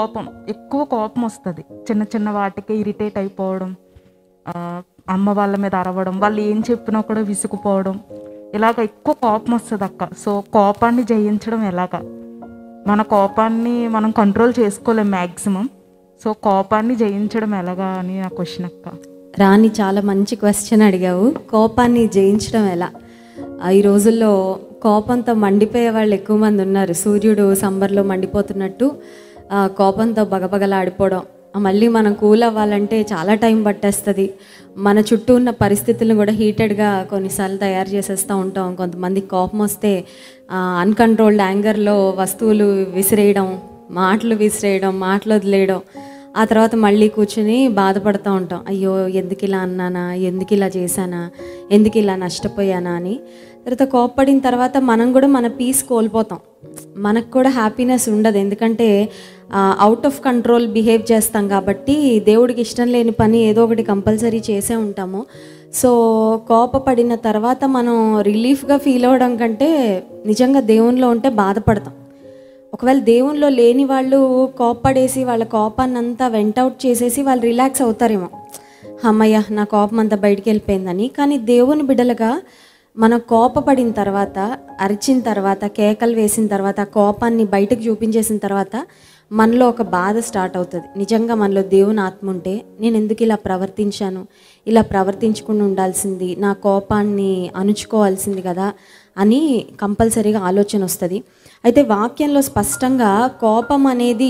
కోపం ఎక్కువ కోపం వస్తుంది చిన్న చిన్న వాటికి ఇరిటేట్ అయిపోవడం ఆ, అమ్మ వాళ్ళ మీద అరవడం వాళ్ళు ఏం చెప్పినా కూడా విసుకుపోవడం ఇలాగ ఎక్కువ కోపం వస్తుంది అక్క సో కోపాన్ని జయించడం ఎలాగా మన కోపాన్ని మనం కంట్రోల్ చేసుకోలేం మ్యాక్సిమం సో కోపాన్ని జయించడం ఎలాగా అని నా క్వశ్చన్ అక్క రాణి చాలా మంచి క్వశ్చన్ అడిగావు కోపాన్ని జయించడం ఎలా ఆ, ఈ రోజుల్లో కోపంతో మండిపోయే వాళ్ళు ఎక్కువ మంది ఉన్నారు సూర్యుడు సంబర్లో మండిపోతున్నట్టు ఆ, కోపంతో బగబగలాడిపోవడం ఆ, మళ్ళీ మనం కూల్ అవ్వాలంటే చాలా టైం పట్టేస్తుంది మన చుట్టూ ఉన్న పరిస్థితులను కూడా హీటెడ్గా కొన్నిసార్లు తయారు చేసేస్తూ ఉంటాం కొంతమందికి కోపం వస్తే అన్కంట్రోల్డ్ యాంగర్లో వస్తువులు విసిరేయడం మాటలు విసిరేయడం మాటలు వదిలేయడం ఆ తర్వాత మళ్ళీ కూర్చుని బాధపడుతూ ఉంటాం అయ్యో ఎందుకు ఇలా అన్నానా ఎందుకు ఇలా చేశానా ఎందుకు ఇలా నష్టపోయానా అని తర్వాత కోప్పడిన తర్వాత మనం కూడా మన పీస్ కోల్పోతాం మనకు కూడా హ్యాపీనెస్ ఉండదు ఎందుకంటే అవుట్ ఆఫ్ కంట్రోల్ బిహేవ్ చేస్తాం కాబట్టి దేవుడికి ఇష్టం లేని పని ఏదో ఒకటి కంపల్సరీ చేసే ఉంటాము సో కోపపడిన తర్వాత మనం రిలీఫ్గా ఫీల్ అవ్వడం కంటే నిజంగా దేవునిలో ఉంటే బాధపడతాం ఒకవేళ దేవునిలో లేని వాళ్ళు కోప్పడేసి వాళ్ళ కోపాన్ని అంతా వెంటౌట్ చేసేసి వాళ్ళు రిలాక్స్ అవుతారేమో అమ్మయ్య నా కోపం అంతా బయటికి వెళ్ళిపోయిందని కానీ దేవుని బిడ్డలుగా మనం కోపపడిన తర్వాత అరిచిన తర్వాత కేకలు వేసిన తర్వాత ఆ కోపాన్ని బయటకు చూపించేసిన తర్వాత మనలో ఒక బాధ స్టార్ట్ అవుతుంది నిజంగా మనలో దేవుని ఆత్మ ఉంటే నేను ఎందుకు ఇలా ప్రవర్తించాను ఇలా ప్రవర్తించకుండా ఉండాల్సింది నా కోపాన్ని అణుచుకోవాల్సింది కదా అని కంపల్సరీగా ఆలోచన వస్తుంది అయితే వాక్యంలో స్పష్టంగా కోపం అనేది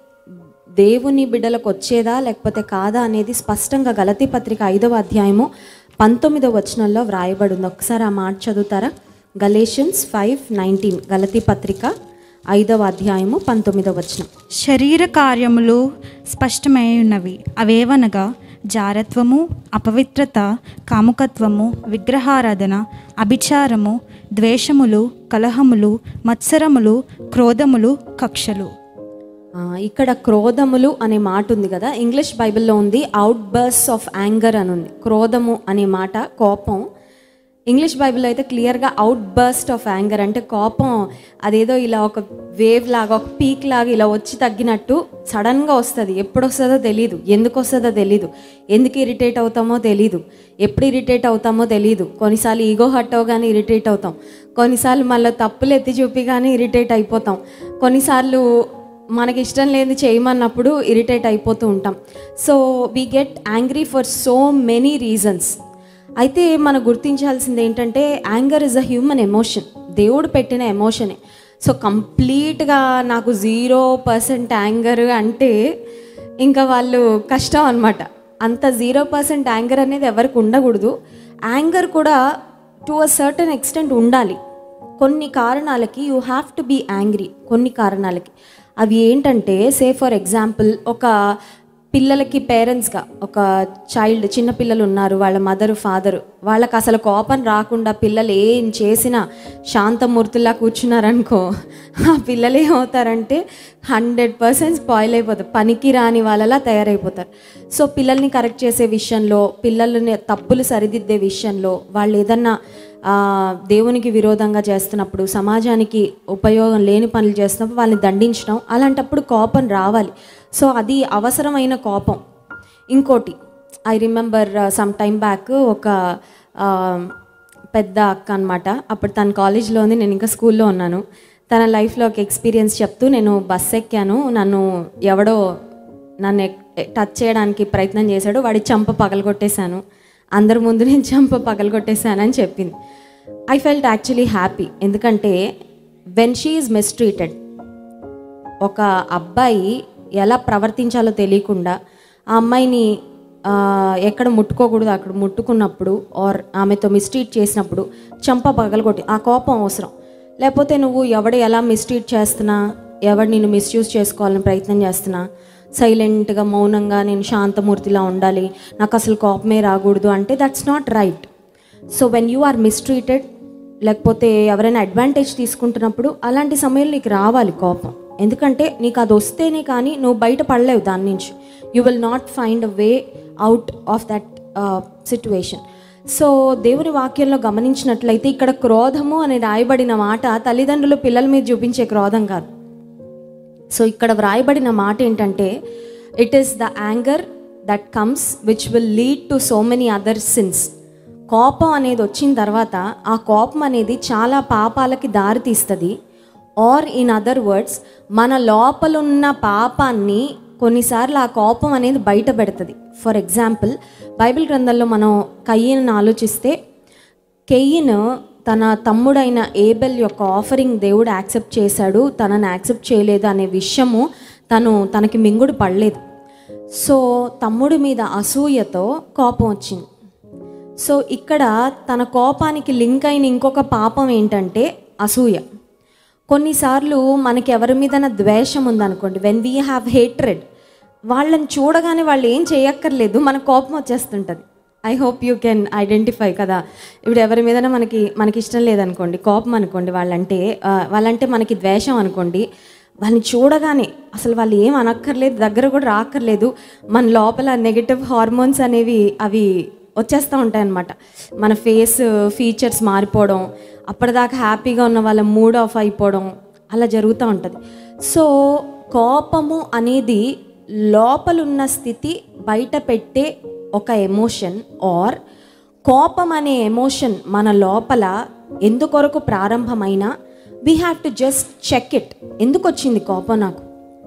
దేవుని బిడ్డలకు వచ్చేదా లేకపోతే కాదా అనేది స్పష్టంగా గలతీ పత్రిక ఐదవ అధ్యాయము పంతొమ్మిదవ వచనంలో వ్రాయబడి ఉంది ఒకసారి ఆ మాట చదువుతారా గలేషన్స్ ఫైవ్ నైన్టీన్ గలతీ పత్రిక ఐదవ అధ్యాయము పంతొమ్మిదవ వచనం శరీర కార్యములు స్పష్టమై ఉన్నవి అవేవనగా జారత్వము అపవిత్రత కాముకత్వము విగ్రహారాధన అభిచారము ద్వేషములు కలహములు మత్సరములు క్రోధములు కక్షలు ఆ, ఇక్కడ క్రోధములు అనే మాట ఉంది కదా ఇంగ్లీష్ బైబిల్లో ఉంది అవుట్ బర్స్ ఆఫ్ యాంగర్ అని ఉంది క్రోధము అనే మాట కోపం ఇంగ్లీష్ బైబిల్లో అయితే క్లియర్గా అవుట్ బర్స్ట్ ఆఫ్ యాంగర్ అంటే కోపం అదేదో ఇలా ఒక వేవ్ లాగా ఒక పీక్ లాగా ఇలా వచ్చి తగ్గినట్టు సడన్గా వస్తుంది ఎప్పుడు వస్తుందో తెలియదు ఎందుకు వస్తుందో తెలీదు ఎందుకు ఇరిటేట్ అవుతామో తెలీదు ఎప్పుడు ఇరిటేట్ అవుతామో తెలీదు కొన్నిసార్లు ఈగో హట్ అవగానే ఇరిటేట్ అవుతాం కొన్నిసార్లు మళ్ళీ తప్పులు ఎత్తి చూపి కానీ ఇరిటేట్ అయిపోతాం కొన్నిసార్లు మనకి ఇష్టం లేని చేయమన్నప్పుడు ఇరిటేట్ అయిపోతూ ఉంటాం so we get angry for so many reasons అయితే మనం గుర్తించాల్సింది ఏంటంటే anger is a human emotion దేవుడు పెట్టిన ఎమోషనే సో కంప్లీట్గా నాకు జీరో పర్సెంట్ యాంగర్ అంటే ఇంకా వాళ్ళు కష్టం అనమాట అంత జీరో పర్సెంట్ యాంగర్ అనేది ఎవరికి ఉండకూడదు యాంగర్ కూడా టు అ సర్టన్ ఎక్స్టెంట్ ఉండాలి కొన్ని కారణాలకి you have to be angry కొన్ని కారణాలకి అవి ఏంటంటే సే ఫర్ ఎగ్జాంపుల్ ఒక పిల్లలకి పేరెంట్స్గా ఒక చైల్డ్ చిన్న పిల్లలు ఉన్నారు వాళ్ళ మదరు ఫాదరు వాళ్ళకి అసలు కోపం రాకుండా పిల్లలు ఏం చేసినా శాంతమూర్తుల్లా కూర్చున్నారనుకో ఆ పిల్లలు ఏమవుతారంటే హండ్రెడ్ పర్సెంట్ స్పాయిల్ అయిపోతారు పనికి రాని వాళ్ళలా తయారైపోతారు సో పిల్లల్ని కరెక్ట్ చేసే విషయంలో పిల్లల్ని తప్పులు సరిదిద్దే విషయంలో వాళ్ళు ఏదన్నా ఆ, దేవునికి విరోధంగా చేస్తున్నప్పుడు సమాజానికి ఉపయోగం లేని పనులు చేస్తున్నప్పుడు వాళ్ళని దండించడం అలాంటప్పుడు కోపం రావాలి సో అది అవసరమైన కోపం ఇంకోటి I remember some time back ఒక ఆ, పెద్ద అక్క అనమాట అప్పుడు తన కాలేజ్లో ఉంది నేను ఇంకా స్కూల్లో ఉన్నాను తన లైఫ్లో ఒక ఎక్స్పీరియన్స్ చెప్తూ నేను బస్ ఎక్కాను నన్ను ఎవడో నన్ను ఎక్- టచ్ చేయడానికి ప్రయత్నం చేశాడు వాడి చంప పగలగొట్టేశాను అందరి ముందు నేను చంప పగలగొట్టేశానని చెప్పింది ఐ ఫెల్ట్ యాక్చువల్లీ హ్యాపీ ఎందుకంటే వెన్ షీ ఈజ్ మిస్ట్రీటెడ్ ఒక అబ్బాయి ఎలా ప్రవర్తించాలో తెలియకుండా ఆ అమ్మాయిని ఆ, ఎక్కడ ముట్టుకోకూడదు అక్కడ ముట్టుకున్నప్పుడు ఆర్ ఆమెతో మిస్ట్రీట్ చేసినప్పుడు చంప పగలగొట్టి ఆ కోపం అవసరం లేకపోతే నువ్వు ఎవడు ఎలా మిస్ట్రీట్ చేస్తున్నా ఎవడు నేను మిస్యూజ్ చేసుకోవాలని ప్రయత్నం చేస్తున్నా సైలెంట్గా మౌనంగా నేను శాంతమూర్తిలా ఉండాలి నాకు అసలు కోపమే రాకూడదు అంటే that's not right so when you are mistreated లేకపోతే ఎవరైనా అడ్వాంటేజ్ తీసుకుంటున్నప్పుడు అలాంటి సమయంలో నీకు రావాలి కోపం ఎందుకంటే నీకు అది వస్తేనే కానీ నువ్వు బయట పడలేవు దాని నుంచి you will not find a way out of that situation so దేవుని వాక్యంలో గమనించినట్లయితే ఇక్కడ క్రోధము అని రాయబడిన మాట తల్లిదండ్రులు పిల్లల మీద చూపించే క్రోధం కాదు సో ఇక్కడ వ్రాయబడిన మాట ఏంటంటే it is the anger that comes which will lead to so many other sins కోపం అనేది వచ్చిన తర్వాత ఆ కోపం అనేది చాలా పాపాలకి దారితీస్తుంది ఆర్ ఇన్ అదర్ వర్డ్స్ మన లోపలున్న పాపాన్ని కొన్నిసార్లు ఆ కోపం అనేది బయట పెడుతుంది ఫర్ ఎగ్జాంపుల్ బైబిల్ గ్రంథంలో మనం కయ్యను ఆలోచిస్తే కెయ్యిన్ తన తమ్ముడైన ఏబెల్ యొక్క ఆఫరింగ్ దేవుడు యాక్సెప్ట్ చేశాడు తనని యాక్సెప్ట్ చేయలేదు అనే విషయము తను తనకి మింగుడు పడలేదు సో తమ్ముడి మీద అసూయతో కోపం వచ్చింది సో ఇక్కడ తన కోపానికి లింక్ అయిన ఇంకొక పాపం ఏంటంటే అసూయ కొన్నిసార్లు మనకి ఎవరి మీదైనా ద్వేషం ఉందనుకోండి వెన్ వీ హ్యావ్ హేట్రెడ్ వాళ్ళని చూడగానే వాళ్ళు ఏం చేయక్కర్లేదు మనకు కోపం వచ్చేస్తుంటుంది I hope you can identify కదా ఇప్పుడు ఎవరి మీదైనా మనకి మనకి ఇష్టం లేదనుకోండి కోపం అనుకోండి వాళ్ళంటే ఆ, వాళ్ళంటే మనకి ద్వేషం అనుకోండి వాళ్ళని చూడగానే అసలు వాళ్ళు ఏం అనక్కర్లేదు దగ్గర కూడా రాక్కర్లేదు మన లోపల నెగటివ్ హార్మోన్స్ అనేవి అవి వచ్చేస్తూ ఉంటాయి అన్నమాట మన ఫేస్ ఫీచర్స్ మారిపోవడం అప్పటిదాకా హ్యాపీగా ఉన్న వాళ్ళ మూడ్ ఆఫ్ అయిపోవడం అలా జరుగుతూ ఉంటుంది సో కోపము అనేది లోపలున్న స్థితి బయట పెట్టే ఒక ఎమోషన్ ఆర్ కోపం అనే ఎమోషన్ మన లోపల ఎందుకొరకు ప్రారంభమైనా we have to just check it ఎందుకు వచ్చింది కోపం నాకు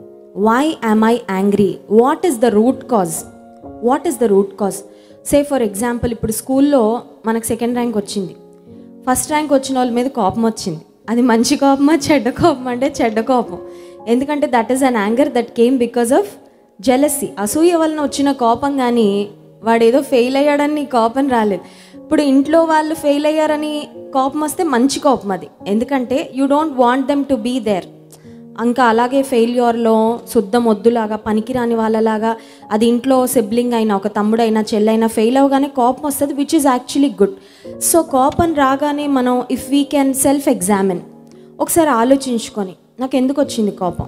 why am I angry what is the root cause what is the root cause say for example ఇప్పుడు స్కూల్లో మనకు సెకండ్ ర్యాంక్ వచ్చింది ఫస్ట్ ర్యాంక్ వచ్చిన వాళ్ళ మీద కోపం వచ్చింది అది మంచి కోపమా చెడ్డ కోపం అంటే చెడ్డ కోపం ఎందుకంటే that is an anger that came because of jealousy అసూయ వలన వచ్చిన కోపం కానీ వాడు ఏదో ఫెయిల్ అయ్యాడని కోపం రాలేదు ఇప్పుడు ఇంట్లో వాళ్ళు ఫెయిల్ అయ్యారని కోపం వస్తే మంచి కోపం అది ఎందుకంటే you don't want them to be there ఇంకా అలాగే ఫెయిల్యూర్లో శుద్ధ మొద్దులాగా పనికిరాని వాళ్ళలాగా అది ఇంట్లో సిబ్లింగ్ అయినా ఒక తమ్ముడైనా చెల్లైనా ఫెయిల్ అవగానే కోపం వస్తుంది which is actually good so కోపం రాగానే మనం if we can self examine ఒకసారి ఆలోచించుకొని నాకు ఎందుకు వచ్చింది కోపం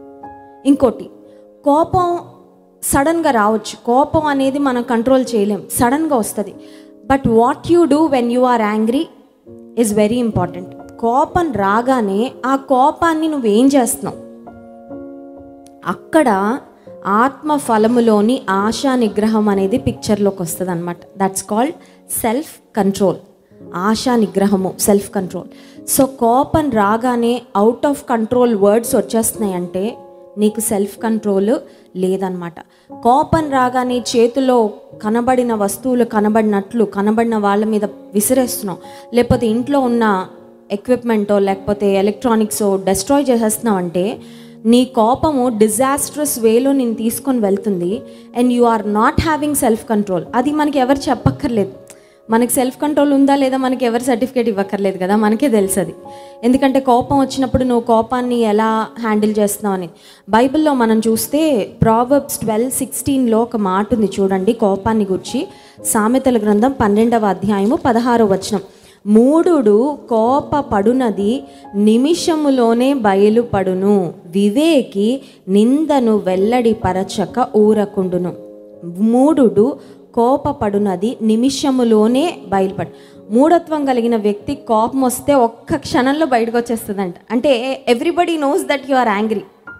ఇంకోటి కోపం సడన్గా రావచ్చు కోపం అనేది మనం కంట్రోల్ చేయలేం సడన్గా వస్తుంది but what you do when you are angry is very important కోపం రాగానే ఆ కోపాన్ని నువ్వేం చేస్తున్నావు అక్కడ ఆత్మ ఫలములోని ఆశా నిగ్రహం అనేది పిక్చర్లోకి వస్తుంది అనమాట దట్స్ కాల్డ్ సెల్ఫ్ కంట్రోల్ ఆశా నిగ్రహము సెల్ఫ్ కంట్రోల్ సో కోపం రాగానే అవుట్ ఆఫ్ కంట్రోల్ వర్డ్స్ వచ్చేస్తున్నాయి అంటే నీకు సెల్ఫ్ కంట్రోల్ లేదనమాట కోపం రాగానే చేతిలో కనబడిన వస్తువులు కనబడినట్లు కనబడిన వాళ్ళ మీద విసిరేస్తున్నావు లేకపోతే ఇంట్లో ఉన్న ఎక్విప్మెంటో లేకపోతే ఎలక్ట్రానిక్సో డెస్ట్రాయ్ చేసేస్తున్నావు అంటే నీ కోపము డిజాస్ట్రస్ వేలో నేను తీసుకొని వెళ్తుంది and you are not having self control అది మనకి ఎవరు చెప్పక్కర్లేదు మనకి సెల్ఫ్ కంట్రోల్ ఉందా లేదా మనకి ఎవరు సర్టిఫికేట్ ఇవ్వక్కర్లేదు కదా మనకే తెలుసు అది ఎందుకంటే కోపం వచ్చినప్పుడు నువ్వు కోపాన్ని ఎలా హ్యాండిల్ చేస్తున్నావు అని బైబిల్లో మనం చూస్తే ప్రావర్బ్స్ ట్వెల్వ్ సిక్స్టీన్లో ఒక మాట ఉంది చూడండి కోపాన్ని గురించి సామెతల గ్రంథం పన్నెండవ అధ్యాయము పదహారవ వచనం మూడుడు కోపపడునది నిమిషములోనే బయలుపడును వివేకి నిందను వెల్లడి పరచక ఊరకుండును మూడుడు కోపపడునది నిమిషములోనే బయలుపడు మూఢత్వం కలిగిన వ్యక్తి కోపం వస్తే ఒక్క క్షణంలో బయటకు వచ్చేస్తుందంట అంటే everybody knows that you are angry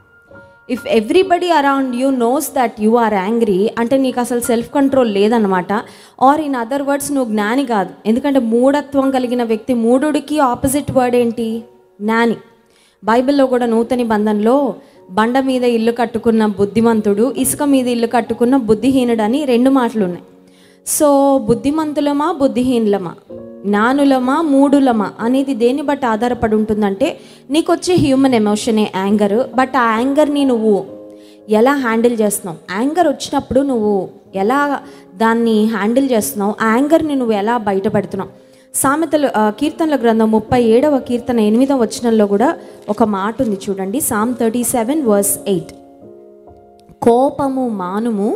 if everybody around you knows that you are angry అంటే నీకు అసలు సెల్ఫ్ కంట్రోల్ లేదనమాట ఆర్ ఇన్ అదర్ వర్డ్స్ నువ్వు జ్ఞాని కాదు ఎందుకంటే మూఢత్వం కలిగిన వ్యక్తి మూఢుడికి ఆపోజిట్ వర్డ్ ఏంటి జ్ఞాని బైబిల్లో కూడా నూతన నిబంధనలో బండ మీద ఇల్లు కట్టుకున్న బుద్ధిమంతుడు ఇసుక మీద ఇల్లు కట్టుకున్న బుద్ధిహీనుడు అని రెండు మాటలు ఉన్నాయి సో బుద్ధిమంతులమా బుద్ధిహీనులమా జ్ఞానులమా మూడులమా అనేది దేన్ని బట్టి ఆధారపడి ఉంటుందంటే నీకు వచ్చే హ్యూమన్ ఎమోషనే యాంగర్ బట్ ఆ యాంగర్ని నువ్వు ఎలా హ్యాండిల్ చేస్తున్నావు యాంగర్ వచ్చినప్పుడు నువ్వు ఎలా దాన్ని హ్యాండిల్ చేస్తున్నావు ఆ యాంగర్ని నువ్వు ఎలా బయటపెడుతున్నావు సామెతలు ఆ, కీర్తనల గ్రంథం ముప్పై ఏడవ కీర్తన ఎనిమిదవ వచనంలో కూడా ఒక మాట ఉంది చూడండి Psalm thirty seven verse eight కోపము మానుము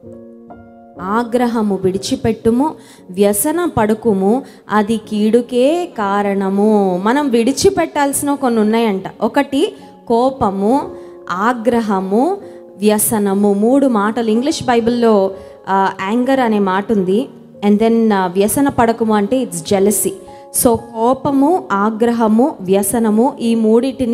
ఆగ్రహము విడిచిపెట్టుము వ్యసన పడుకుము అది కీడుకే కారణము మనం విడిచిపెట్టాల్సిన కొన్ని ఉన్నాయంట ఒకటి కోపము ఆగ్రహము వ్యసనము మూడు మాటలు ఇంగ్లీష్ బైబిల్లో యాంగర్ అనే మాట ఉంది అండ్ దెన్ వ్యసన పడకము అంటే ఇట్స్ జెలసీ సో కోపము ఆగ్రహము వ్యసనము ఈ మూడిటిని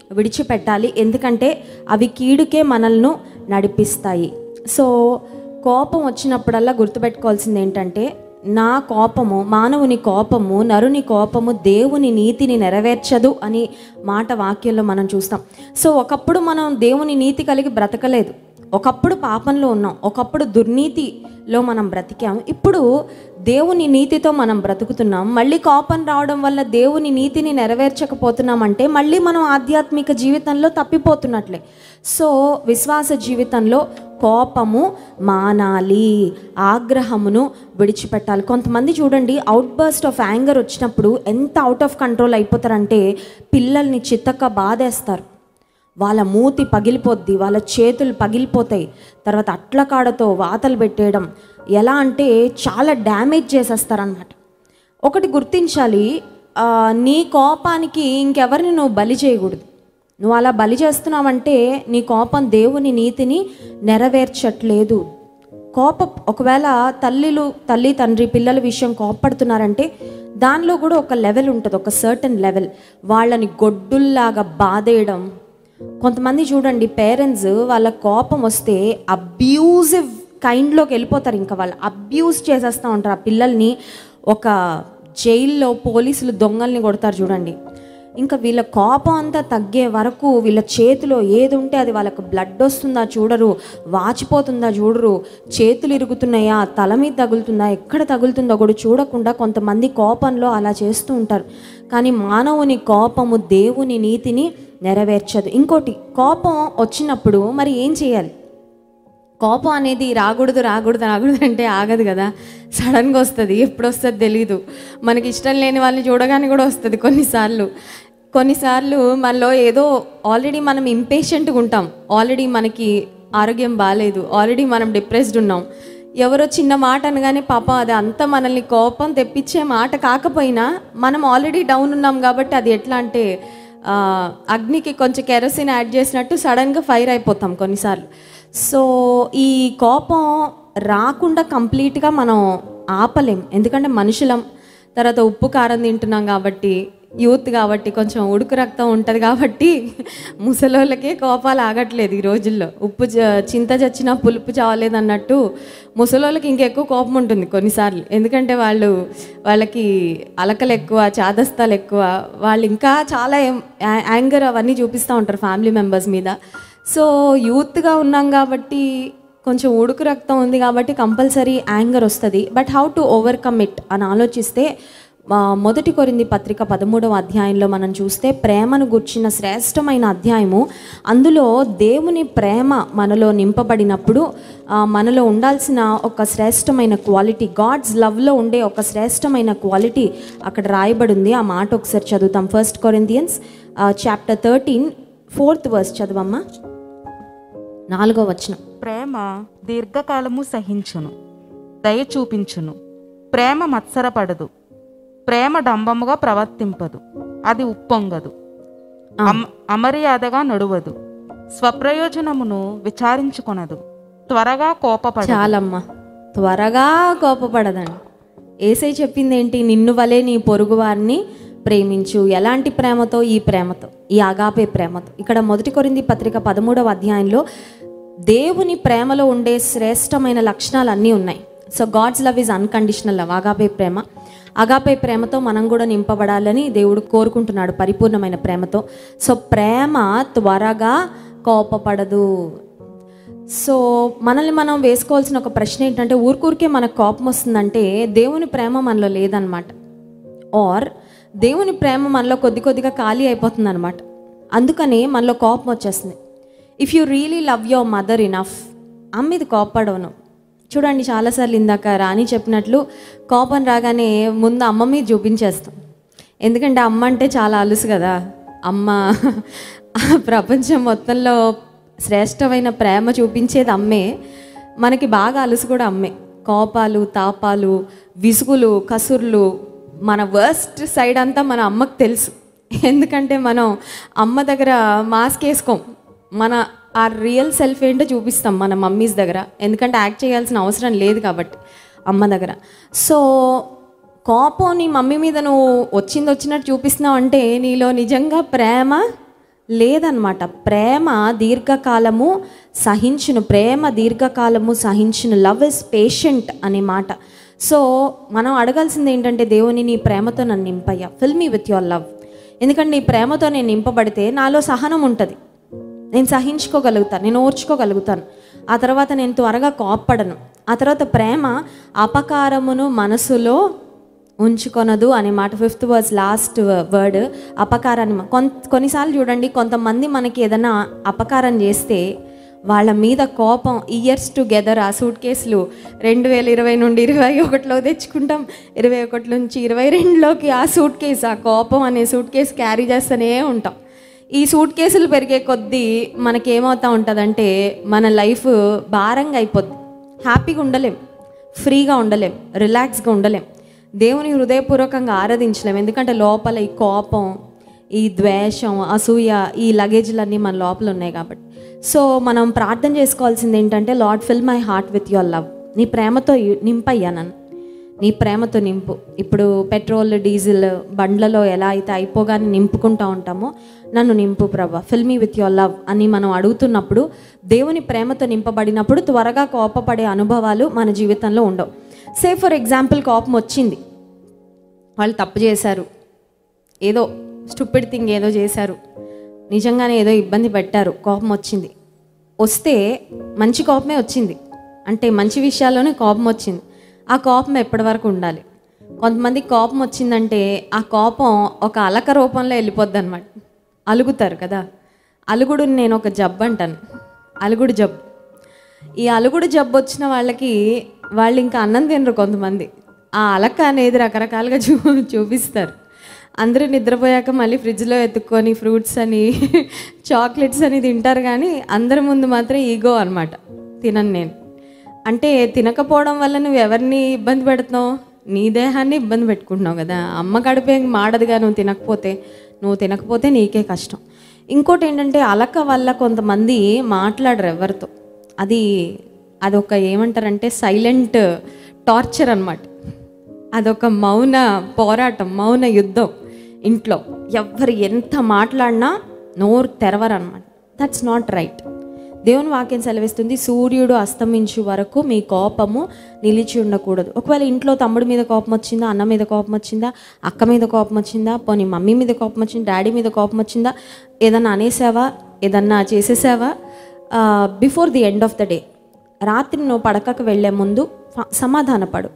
విడిచిపెట్టాలి ఎందుకంటే అవి కీడుకే మనల్ని నడిపిస్తాయి సో కోపం వచ్చినప్పుడల్లా గుర్తుపెట్టుకోవాల్సింది ఏంటంటే నా కోపము మానవుని కోపము నరుని కోపము దేవుని నీతిని నెరవేర్చదు అని మాట వాక్యంలో మనం చూస్తాం సో ఒకప్పుడు మనం దేవుని నీతి కలిగి బ్రతకలేదు ఒకప్పుడు పాపంలో ఉన్నాం ఒకప్పుడు దుర్నీతిలో మనం బ్రతికాం ఇప్పుడు దేవుని నీతితో మనం బ్రతుకుతున్నాం మళ్ళీ కోపం రావడం వల్ల దేవుని నీతిని నెరవేర్చకపోతున్నామంటే మళ్ళీ మనం ఆధ్యాత్మిక జీవితంలో తప్పిపోతున్నట్లే సో విశ్వాస జీవితంలో కోపము మానాలి ఆగ్రహమును విడిచిపెట్టాలి కొంతమంది చూడండి అవుట్ బర్స్ట్ ఆఫ్ యాంగర్ వచ్చినప్పుడు ఎంత అవుట్ ఆఫ్ కంట్రోల్ అయిపోతారంటే పిల్లల్ని చిత్తక్క బాధేస్తారు వాళ్ళ మూతి పగిలిపోద్ది వాళ్ళ చేతులు పగిలిపోతాయి తర్వాత అట్ల కాడతో వాతలు పెట్టేయడం ఎలా అంటే చాలా డ్యామేజ్ చేసేస్తారనమాట ఒకటి గుర్తించాలి ఆ, నీ కోపానికి ఇంకెవరిని నువ్వు బలి చేయకూడదు నువ్వు అలా బలి చేస్తున్నావంటే నీ కోపం దేవుని నీతిని నెరవేర్చట్లేదు కోప ఒకవేళ తల్లిలు తల్లి తండ్రి పిల్లల విషయం కోపడుతున్నారంటే దానిలో కూడా ఒక లెవెల్ ఉంటుంది ఒక సర్టన్ లెవెల్ వాళ్ళని గొడ్డుల్లాగా బాధేయడం కొంతమంది చూడండి పేరెంట్స్ వాళ్ళ కోపం వస్తే అబ్యూజివ్ కైండ్లోకి వెళ్ళిపోతారు ఇంకా వాళ్ళు అబ్యూజ్ చేసేస్తూ ఉంటారు ఆ పిల్లల్ని ఒక జైల్లో పోలీసులు దొంగల్ని కొడతారు చూడండి ఇంకా వీళ్ళ కోపం అంతా తగ్గే వరకు వీళ్ళ చేతిలో ఏది ఉంటే అది వాళ్ళకు బ్లడ్ వస్తుందా చూడరు వాచిపోతుందా చూడరు చేతులు ఇరుగుతున్నాయా తల మీద తగులుతుందా ఎక్కడ తగులుతుందో కూడా చూడకుండా కొంతమంది కోపంలో అలా చేస్తూ ఉంటారు కానీ మానవుని కోపము దేవుని నీతిని నెరవేర్చదు ఇంకోటి కోపం వచ్చినప్పుడు మరి ఏం చేయాలి కోపం అనేది రాకూడదు రాకూడదు రాకూడదు అంటే ఆగదు కదా సడన్గా వస్తుంది ఎప్పుడు వస్తుంది తెలీదు మనకి ఇష్టం లేని వాళ్ళని చూడగానే కూడా వస్తుంది కొన్నిసార్లు కొన్నిసార్లు మనలో ఏదో ఆల్రెడీ మనం ఇంపేషెంట్గా ఉంటాం ఆల్రెడీ మనకి ఆరోగ్యం బాగాలేదు ఆల్రెడీ మనం డిప్రెస్డ్ ఉన్నాం ఎవరో చిన్న మాట అనగానే పాపం అది అంతా మనల్ని కోపం తెప్పించే మాట కాకపోయినా మనం ఆల్రెడీ డౌన్ ఉన్నాం కాబట్టి అది ఎట్లా అంటే ఆ, అగ్నికి కొంచెం కెరసిన్ యాడ్ చేసినట్టు సడన్గా ఫైర్ అయిపోతాం కొన్నిసార్లు సో ఈ కోపం రాకుండా కంప్లీట్గా మనం ఆపలేం ఎందుకంటే మనుషులం తర్వాత ఉప్పు కారం తింటున్నాం కాబట్టి యూత్ కాబట్టి కొంచెం ఉడుకు రక్తం ఉంటుంది కాబట్టి ముసలోళ్ళకే కోపాలు ఆగట్లేదు ఈ రోజుల్లో ఉప్పు జ- చింత చచ్చినా పులుపు చావలేదు అన్నట్టు ముసలోళ్ళకి ఇంకెక్కువ కోపం ఉంటుంది కొన్నిసార్లు ఎందుకంటే వాళ్ళు వాళ్ళకి అలకలు ఎక్కువ చాదస్తాలు ఎక్కువ వాళ్ళు ఇంకా చాలా యాంగర్ అవన్నీ చూపిస్తూ ఉంటారు ఫ్యామిలీ మెంబర్స్ మీద సో యూత్గా ఉన్నాం కాబట్టి కొంచెం ఉడుకు రక్తం ఉంది కాబట్టి కంపల్సరీ యాంగర్ వస్తుంది but how to overcome it అని ఆలోచిస్తే ఆ, మొదటి కొరింది పత్రిక పదమూడవ అధ్యాయంలో మనం చూస్తే ప్రేమను గుర్చిన శ్రేష్టమైన అధ్యాయము అందులో దేవుని ప్రేమ మనలో నింపబడినప్పుడు ఆ, మనలో ఉండాల్సిన ఒక శ్రేష్టమైన క్వాలిటీ గాడ్స్ లవ్లో ఉండే ఒక శ్రేష్టమైన క్వాలిటీ అక్కడ రాయబడి ఉంది ఆ మాట ఒకసారి చదువుతాం first Corinthians chapter thirteen fourth verse చదవమ్మా నాలుగో వచనం ప్రేమ దీర్ఘకాలము సహించును దయ చూపించును ప్రేమ మత్సరపడదు ప్రేమ డంబముగా ప్రవర్తింపదు అది ఉప్పొంగదు అమ అమర్యాదగా నడువదు స్వప్రయోజనమును విచారించుకొనదు త్వరగా కోపపడదు చాలమ్మా త్వరగా కోపపడదండి ఏసై చెప్పింది ఏంటి నిన్ను వలే నీ పొరుగు వారిని ప్రేమించు ఎలాంటి ప్రేమతో ఈ ప్రేమతో ఈ అగాపే ప్రేమతో ఇక్కడ మొదటి కొరింది పత్రిక పదమూడవ అధ్యాయంలో దేవుని ప్రేమలో ఉండే శ్రేష్టమైన లక్షణాలు అన్నీ ఉన్నాయి so God's love is unconditional love agape ప్రేమ అగాపే ప్రేమతో మనం కూడా నింపబడాలని దేవుడు కోరుకుంటున్నాడు పరిపూర్ణమైన ప్రేమతో సో ప్రేమ త్వరగా కోపపడదు సో మనల్ని మనం వేసుకోవాల్సిన ఒక ప్రశ్న ఏంటంటే ఊరికూరికే మనకు కోపం వస్తుందంటే దేవుని ప్రేమ మనలో లేదనమాట ఆర్ దేవుని ప్రేమ మనలో కొద్ది కొద్దిగా ఖాళీ అయిపోతుంది అనమాట అందుకని మనలో కోపం వచ్చేస్తుంది if you really love your mother enough అమ్మ ఇది కోపడవను చూడండి చాలాసార్లు ఇందాక రాణి చెప్పినట్లు కోపం రాగానే ముందు అమ్మ మీద చూపించేస్తాం ఎందుకంటే అమ్మ అంటే చాలా అలుసు కదా అమ్మ ప్రపంచం మొత్తంలో శ్రేష్టమైన ప్రేమ చూపించేది అమ్మే మనకి బాగా అలుసు కూడా అమ్మే కోపాలు తాపాలు విసుగులు కసుర్లు మన వర్స్ట్ సైడ్ అంతా మన అమ్మకు తెలుసు ఎందుకంటే మనం అమ్మ దగ్గర మాస్క్ వేసుకోం మన ఆ రియల్ సెల్ఫ్ ఏంటో చూపిస్తాం మన మమ్మీస్ దగ్గర ఎందుకంటే యాక్ట్ చేయాల్సిన అవసరం లేదు కాబట్టి అమ్మ దగ్గర సో కోపం నీ మమ్మీ మీద నువ్వు వచ్చింది వచ్చినట్టు చూపిస్తున్నావు అంటే నీలో నిజంగా ప్రేమ లేదనమాట ప్రేమ దీర్ఘకాలము సహించును ప్రేమ దీర్ఘకాలము సహించును లవ్ ఇస్ పేషెంట్ అనే మాట సో మనం అడగాల్సింది ఏంటంటే దేవుని నీ ప్రేమతో నన్ను నింపయ్యా fill me with your love ఎందుకంటే నీ ప్రేమతో నేను నింపబడితే నాలో సహనం ఉంటుంది నేను సహించుకోగలుగుతాను నేను ఓర్చుకోగలుగుతాను ఆ తర్వాత నేను త్వరగా కోప్పడను ఆ తర్వాత ప్రేమ అపకారమును మనసులో ఉంచుకొనదు అనే మాట ఫిఫ్త్ వర్స్ లాస్ట్ వర్డ్ అపకారాన్ని మ- కొన్ కొన్నిసార్లు చూడండి కొంతమంది మనకి ఏదైనా అపకారం చేస్తే వాళ్ళ మీద కోపం ఇయర్స్ టుగెదర్ ఆ సూట్ కేసులు రెండు వేల ఇరవై నుండి ఇరవై ఒకటిలో తెచ్చుకుంటాం ఇరవై ఒకటి నుంచి ఇరవై రెండులోకి ఆ సూట్ కేసు ఆ కోపం అనే సూట్ కేసు క్యారీ చేస్తూనే ఉంటాం ఈ సూట్ కేసులు పెరిగే కొద్దీ మనకేమవుతా ఉంటుందంటే మన లైఫ్ భారంగా అయిపోద్ది హ్యాపీగా ఉండలేం ఫ్రీగా ఉండలేం రిలాక్స్గా ఉండలేం దేవుని హృదయపూర్వకంగా ఆరాధించలేం ఎందుకంటే లోపల ఈ కోపం ఈ ద్వేషం అసూయ ఈ లగేజ్లన్నీ మన లోపల ఉన్నాయి కాబట్టి సో మనం ప్రార్థన చేసుకోవాల్సింది ఏంటంటే Lord fill my heart with your love నీ ప్రేమతో నింపయ్యా నన్ను నీ ప్రేమతో నింపు ఇప్పుడు పెట్రోల్ డీజిల్ బండ్లలో ఎలా అయితే అయిపోగానే నింపుకుంటూ ఉంటామో నన్ను నింపు ప్రభా fill me with your love అని మనం అడుగుతున్నప్పుడు దేవుని ప్రేమతో నింపబడినప్పుడు త్వరగా కోపపడే అనుభవాలు మన జీవితంలో ఉండవు సే ఫర్ ఎగ్జాంపుల్ కోపం వచ్చింది వాళ్ళు తప్పు చేశారు ఏదో స్టూపిడ్ థింగ్ ఏదో చేశారు నిజంగానే ఏదో ఇబ్బంది పెట్టారు కోపం వచ్చింది వస్తే మంచి కోపమే వచ్చింది అంటే మంచి విషయాల్లోనే కోపం వచ్చింది ఆ కోపం ఎప్పటి వరకు ఉండాలి కొంతమంది కోపం వచ్చిందంటే ఆ కోపం ఒక అలక రూపంలో వెళ్ళిపోద్ది అనమాట అలుగుతారు కదా అలుగుడు నేను ఒక జబ్బు అంటాను అలుగుడు జబ్బు ఈ అలుగుడు జబ్బు వచ్చిన వాళ్ళకి వాళ్ళు ఇంకా అన్నం తినరు కొంతమంది ఆ అలక అనేది రకరకాలుగా చూ చూపిస్తారు అందరూ నిద్రపోయాక మళ్ళీ ఫ్రిడ్జ్లో ఎత్తుక్కొని ఫ్రూట్స్ అని చాక్లెట్స్ అని తింటారు కానీ అందరి ముందు మాత్రం ఈగో అనమాట తినను నేను అంటే తినకపోవడం వల్ల నువ్వు ఎవరిని ఇబ్బంది పెడుతున్నావు నీ దేహాన్ని ఇబ్బంది పెట్టుకుంటున్నావు కదా అమ్మ కడిపే మాడదుగా నువ్వు తినకపోతే నువ్వు తినకపోతే నీకే కష్టం ఇంకోటి ఏంటంటే అలక వల్ల కొంతమంది మాట్లాడరు ఎవరితో అది అదొక ఏమంటారంటే సైలెంట్ టార్చర్ అన్నమాట అదొక మౌన పోరాటం మౌన యుద్ధం ఇంట్లో ఎవ్వరు ఎంత మాట్లాడినా నోరు తెరవరనమాట దట్స్ నాట్ రైట్ దేవుని వాక్యం సెలవిస్తుంది సూర్యుడు అస్తమించు వరకు మీ కోపము నిలిచి ఉండకూడదు ఒకవేళ ఇంట్లో తమ్ముడి మీద కోపం వచ్చిందా అన్న మీద కోపం వచ్చిందా అక్క మీద కోపం వచ్చిందా పోనీ మమ్మీ మీద కోపం వచ్చిందా డాడీ మీద కోపం వచ్చిందా ఏదన్నా అనేసావా ఏదన్నా చేసేసావా before the end of the day రాత్రి నువ్వు పడకకు వెళ్ళే ముందు ఫ- సమాధానపడు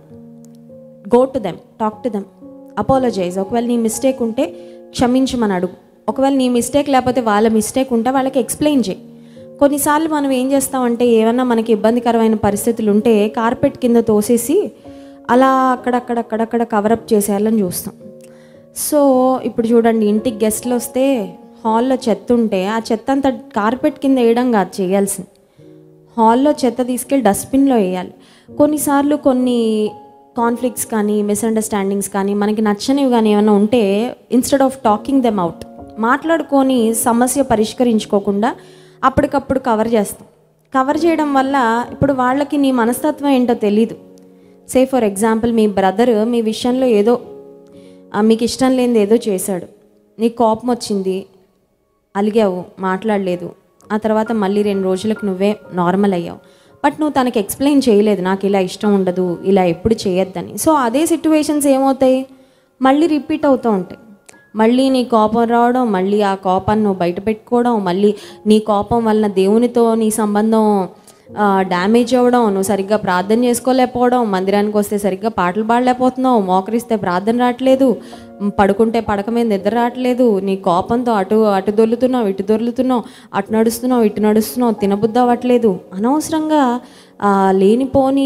go to them talk to them apologize ఒకవేళ నీ మిస్టేక్ ఉంటే క్షమించమని అడుగు ఒకవేళ నీ మిస్టేక్ లేకపోతే వాళ్ళ మిస్టేక్ ఉంటే వాళ్ళకి ఎక్స్ప్లెయిన్ చేయి కొన్నిసార్లు మనం ఏం చేస్తామంటే ఏమన్నా మనకి ఇబ్బందికరమైన పరిస్థితులు ఉంటే కార్పెట్ కింద తోసేసి అలా అక్కడక్కడక్కడక్కడ కవరప్ చేసేయాలని చూస్తాం సో ఇప్పుడు చూడండి ఇంటికి గెస్ట్లు వస్తే హాల్లో చెత్త ఉంటే ఆ చెత్త అంతా కార్పెట్ కింద వేయడం కాదు చేయాల్సింది హాల్లో చెత్త తీసుకెళ్ళి డస్ట్బిన్లో వేయాలి కొన్నిసార్లు కొన్ని కాన్ఫ్లిక్ట్స్ కానీ మిస్అండర్స్టాండింగ్స్ కానీ మనకి నచ్చనివి కానీ ఏమైనా ఉంటే instead of talking them out మాట్లాడుకొని సమస్య పరిష్కరించుకోకుండా అప్పటికప్పుడు కవర్ చేస్తాం కవర్ చేయడం వల్ల ఇప్పుడు వాళ్ళకి నీ మనస్తత్వం ఏంటో తెలీదు సే ఫర్ ఎగ్జాంపుల్ మీ బ్రదర్ మీ విషయంలో ఏదో ఆ, మీకు ఇష్టం లేనిది ఏదో చేశాడు నీకు కోపం వచ్చింది అలిగావు మాట్లాడలేదు ఆ తర్వాత మళ్ళీ రెండు రోజులకు నువ్వే నార్మల్ అయ్యావు బట్ నువ్వు తనకి ఎక్స్ప్లెయిన్ చేయలేదు నాకు ఇలా ఇష్టం ఉండదు ఇలా ఎప్పుడు చేయొద్దని సో అదే సిచ్యువేషన్స్ ఏమవుతాయి మళ్ళీ రిపీట్ అవుతూ ఉంటాయి మళ్ళీ నీ కోపం రావడం మళ్ళీ ఆ కోపాన్ని నువ్వు బయట పెట్టుకోవడం మళ్ళీ నీ కోపం వలన దేవునితో నీ సంబంధం డ్యామేజ్ అవ్వడం నువ్వు సరిగ్గా ప్రార్థన చేసుకోలేకపోవడం మందిరానికి వస్తే సరిగ్గా పాటలు పాడలేకపోతున్నావు మోకరిస్తే ప్రార్థన రావట్లేదు మ్, పడుకుంటే పడక మీద నిద్ర రావట్లేదు నీ కోపంతో అటు అటు దొర్లుతున్నావు ఇటు దొర్లుతున్నావు అటు నడుస్తున్నావు ఇటు నడుస్తున్నావు తినబుద్ధి అవ్వట్లేదు అనవసరంగా ఆ, లేనిపోని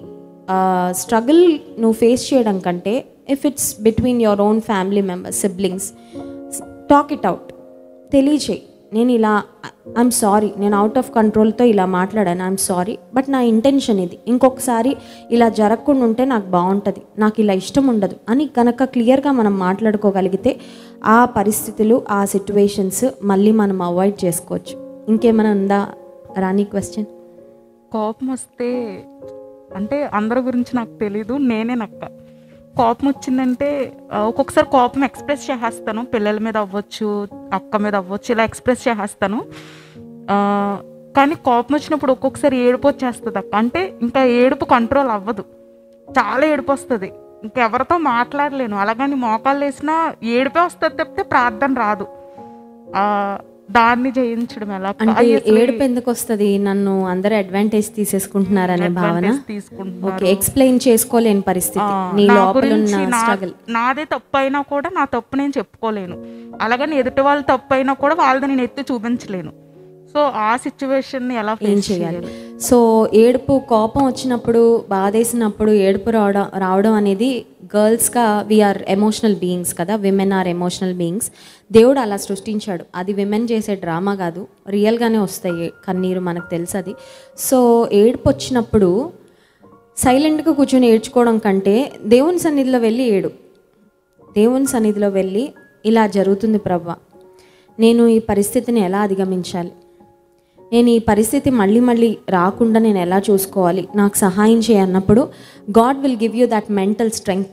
స్ట్రగుల్ నువ్వు ఫేస్ చేయడం కంటే if it's between your own family members siblings talk it out తెలియచేయి నేను ఇలా ఐఎమ్ సారీ నేను అవుట్ ఆఫ్ కంట్రోల్తో ఇలా మాట్లాడాను ఐఎమ్ సారీ బట్ నా ఇంటెన్షన్ ఇది ఇంకొకసారి ఇలా జరగకుండా ఉంటే నాకు బాగుంటుంది నాకు ఇలా ఇష్టం ఉండదు అని కనుక క్లియర్గా మనం మాట్లాడుకోగలిగితే ఆ పరిస్థితులు ఆ సిచ్యువేషన్స్ మళ్ళీ మనం అవాయిడ్ చేసుకోవచ్చు ఇంకేమైనా ఉందా రాణి క్వశ్చన్ కోపం వస్తే అంటే అందరి గురించి నాకు తెలీదు నేనే నక్క కోపం వచ్చిందంటే ఆ, ఒక్కొక్కసారి కోపం ఎక్స్ప్రెస్ చేసేస్తాను పిల్లల మీద అవ్వచ్చు అక్క మీద అవ్వచ్చు ఇలా ఎక్స్ప్రెస్ చేసేస్తాను ఆ, కానీ కోపం వచ్చినప్పుడు ఒక్కొక్కసారి ఏడుపు వచ్చేస్తుంది అక్క అంటే ఇంకా ఏడుపు కంట్రోల్ అవ్వదు చాలా ఏడుపు వస్తుంది ఇంకెవరితో మాట్లాడలేను అలాగని మోకాళ్ళు వేసినా ఏడుపే వస్తుంది తప్పితే ప్రార్థన రాదు ఆ, దాన్ని జయించడం ఎలా అక్క? అంటే అది అసలు ఏడుపు ఎందుకు వస్తుంది నన్ను అందరూ అడ్వాంటేజ్ తీసేసుకుంటున్నారనే భావన advantage తీసుకుంటున్నారు. ఓకే ఎక్స్ప్లెయిన్ చేసుకోలేని పరిస్థితి ఆ, నీ నా లోపల గురించి ఉన్న నా- స్ట్రగుల్ నాదే తప్పు అయినా కూడా నా తప్పు నేను చెప్పుకోలేను అలాగని ఎదుటి వాళ్ళ తప్పు అయినా కూడా వాళ్ళది నేను ఎత్తి చూపించలేను సో ఆ సిచ్యువేషన్ ని ఎలా ఏం ఫేస్ చేయాలి చేయాలి సో ఏడుపు కోపం వచ్చినప్పుడు బాధేసినప్పుడు ఏడుపు రావడం రావడం అనేది గర్ల్స్గా వీఆర్ ఎమోషనల్ బీయింగ్స్ కదా విమెన్ ఆర్ ఎమోషనల్ బీయింగ్స్ దేవుడు అలా సృష్టించాడు అది విమెన్ చేసే డ్రామా కాదు రియల్గానే వస్తాయి కన్నీరు మనకు తెలుసు అది సో ఏడుపు వచ్చినప్పుడు సైలెంట్గా కూర్చొని ఏడ్చుకోవడం కంటే దేవుని సన్నిధిలో వెళ్ళి ఏడు దేవుని సన్నిధిలో వెళ్ళి ఇలా జరుగుతుంది ప్రభా నేను ఈ పరిస్థితిని ఎలా అధిగమించాలి నేను ఈ పరిస్థితి మళ్ళీ మళ్ళీ రాకుండా నేను ఎలా చూసుకోవాలి నాకు సహాయం చేయన్నప్పుడు God will give you that mental strength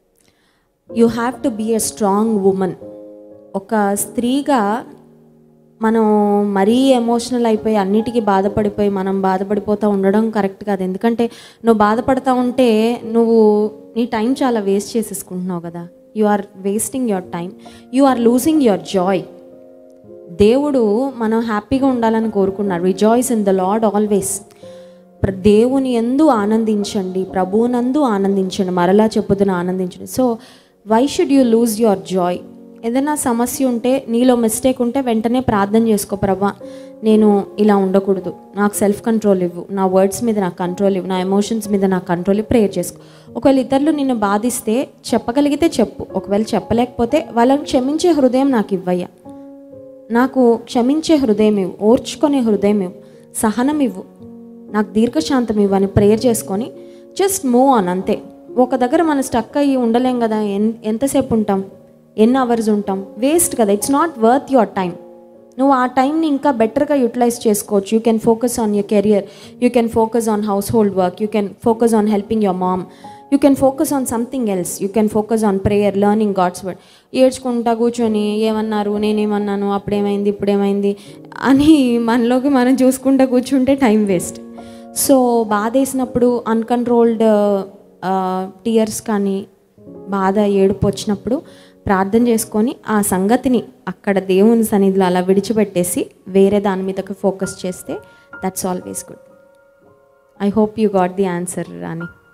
you have to be a strong women ఒక స్త్రీగా మనం మరీ ఎమోషనల్ అయిపోయి అన్నిటికీ బాధపడిపోయి మనం బాధపడిపోతూ ఉండడం కరెక్ట్ కాదు ఎందుకంటే నువ్వు బాధపడతా ఉంటే నువ్వు నీ టైం చాలా వేస్ట్ చేసేసుకుంటున్నావు కదా you are wasting your time you are losing your joy దేవుడు మనం హ్యాపీగా ఉండాలని కోరుకున్నాడు rejoice in the Lord always దేవుని ఎందు ఆనందించండి ప్రభువునందు ఆనందించండి మరలా చెప్పుదున ఆనందించండి so why should you lose your joy ఏదైనా సమస్య ఉంటే నీలో మిస్టేక్ ఉంటే వెంటనే ప్రార్థన చేసుకో ప్రభా నేను ఇలా ఉండకూడదు నాకు సెల్ఫ్ కంట్రోల్ ఇవ్వు నా వర్డ్స్ మీద నాకు కంట్రోల్ ఇవ్వు నా ఎమోషన్స్ మీద నాకు కంట్రోల్ ఇవ్వు ప్రేయర్ చేసుకో ఒకవేళ ఇతరులు నిన్ను బాధిస్తే చెప్పగలిగితే చెప్పు ఒకవేళ చెప్పలేకపోతే వాళ్ళని క్షమించే హృదయం నాకు ఇవ్వయ్యా నాకు క్షమించే హృదయం ఇవ్వు ఓర్చుకునే హృదయం ఇవ్వు సహనం ఇవ్వు నాకు దీర్ఘశాంతం ఇవ్వు అని ప్రేయర్ చేసుకొని జస్ట్ మూవ్ ఆన్ అంతే ఒక దగ్గర మనం స్టక్ అయ్యి ఉండలేం కదా ఎన్ ఎంతసేపు ఉంటాం ఎన్ని అవర్స్ ఉంటాం వేస్ట్ కదా it's not worth your time నువ్వు ఆ టైంని ఇంకా బెటర్గా యూటిలైజ్ చేసుకోవచ్చు you can focus on your career you can focus on household work you can focus on helping your mom you can focus on something else you can focus on prayer learning God's word ఏడ్చుకుంటా కూర్చొని ఏమన్నారు నేనేమన్నాను అప్పుడేమైంది ఇప్పుడేమైంది అని మనలోకి మనం చూసుకుంటా కూర్చుంటే time waste so బాధేసినప్పుడు అన్కంట్రోల్డ్ టీయర్స్ కానీ బాధ ఏడుపు వచ్చినప్పుడు ప్రార్థన చేసుకొని ఆ సంగతిని అక్కడ దేవుని సన్నిధిలో అలా విడిచిపెట్టేసి వేరే దాని మీదకి ఫోకస్ చేస్తే that's always good I hope you got the answer రాని